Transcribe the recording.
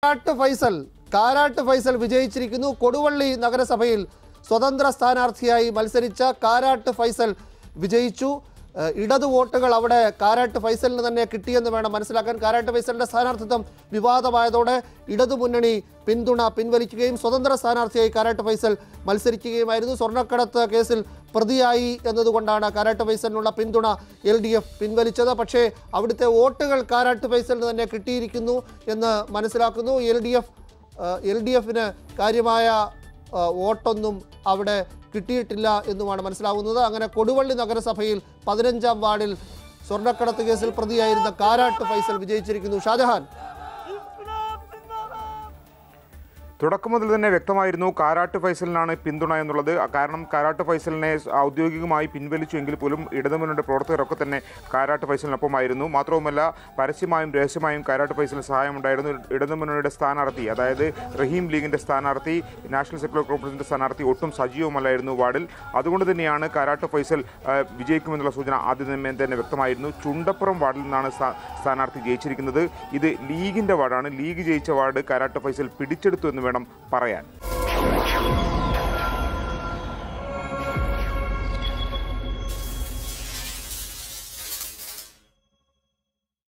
കാരാട്ട് ഫൈസൽ കാരാട്ട് ഫൈസൽ വിജയിച്ചിരിക്കുന്നു കൊടുവള്ളി നഗരസഭയിൽ സ്വതന്ത്ര സ്ഥാനാർത്ഥിയായി മത്സരിച്ച കാരാട്ട് ഫൈസൽ വിജയിച്ചു ഏഹ് ഇടതു വോട്ടുകൾ അവിടെ കാരാട്ട് ഫൈസലിന് തന്നെ കിട്ടിയെന്ന് വേണം മനസ്സിലാക്കാൻ കാരാട്ട് ഫൈസലിന്റെ സ്ഥാനാർത്ഥിത്വം വിവാദമായതോടെ ഇടതു മുന്നണി പിന്തുണ പിൻവലിക്കുകയും സ്വതന്ത്ര സ്ഥാനാർത്ഥിയായി കാരാട്ട് ഫൈസൽ മത്സരിക്കുകയുമായിരുന്നു സ്വർണ്ണക്കടത്ത് കേസിൽ പ്രതിയായി എന്നതുകൊണ്ടാണ് കാരാട്ട് ഫൈസലിനുള്ള പിന്തുണ എൽ ഡി എഫ് പിൻവലിച്ചത് പക്ഷേ അവിടുത്തെ വോട്ടുകൾ കാരാട്ട് ഫൈസലിന് തന്നെ കിട്ടിയിരിക്കുന്നു എന്ന് മനസ്സിലാക്കുന്നു L D F L D എഫിന് കാര്യമായ ആ, വോട്ടൊന്നും അവിടെ കിട്ടിയിട്ടില്ല എന്നുമാണ് മനസ്സിലാവുന്നത് അങ്ങനെ കൊടുവള്ളി നഗരസഭയിൽ പതിനഞ്ചാം വാർഡിൽ സ്വർണ്ണക്കടത്ത് കേസിൽ പ്രതിയായിരുന്ന കാരാട്ട് ഫൈസൽ വിജയിച്ചിരിക്കുന്നു ഷാജഹാൻ തുടക്കം മുതൽ തന്നെ വ്യക്തമായിരുന്നു കാരാട്ട് ഫൈസലിനാണ് പിന്തുണ എന്നുള്ളത് കാരണം കാരാട്ട് ഫൈസലിനെ ഔദ്യോഗികമായി പിൻവലിച്ചു എങ്കിൽ പോലും ഇടതുമുന്നണിയുടെ പ്രവർത്തകരൊക്കെ തന്നെ കാരാട്ട് ഫൈസലിനൊപ്പമായിരുന്നു മാത്രവുമല്ല പരസ്യമായും രഹസ്യമായും കാരാട്ട് ഫൈസലിന് സഹായമുണ്ടായിരുന്നു ഇടതുമുന്നണിയുടെ സ്ഥാനാർത്ഥി അതായത് റഹീം ലീഗിന്റെ സ്ഥാനാർത്ഥി നാഷണൽ സെക്യുലർ കോൺഫറൻസിന്റെ സ്ഥാനാർത്ഥി ഒട്ടും സജീവമല്ലായിരുന്നു വാർഡിൽ അതുകൊണ്ട് തന്നെയാണ് കാരാട്ട് ഫൈസൽ ആ, വിജയിക്കുമെന്നുള്ള സൂചന ആദ്യം തന്നെ തന്നെ വ്യക്തമായിരുന്നു ചുണ്ടപ്പുറം വാർഡിൽ നിന്നാണ് സ്ഥാ- സ്ഥാനാർത്ഥി ജയിച്ചിരിക്കുന്നത് ഇത് ലീഗിന്റെ വാർഡാണ് ലീഗ് ജയിച്ച വാർഡ് കാരാട്ട് ഫൈസൽ പിടിച്ചെടുത്തു എന്ന് വേണം പറയാൻ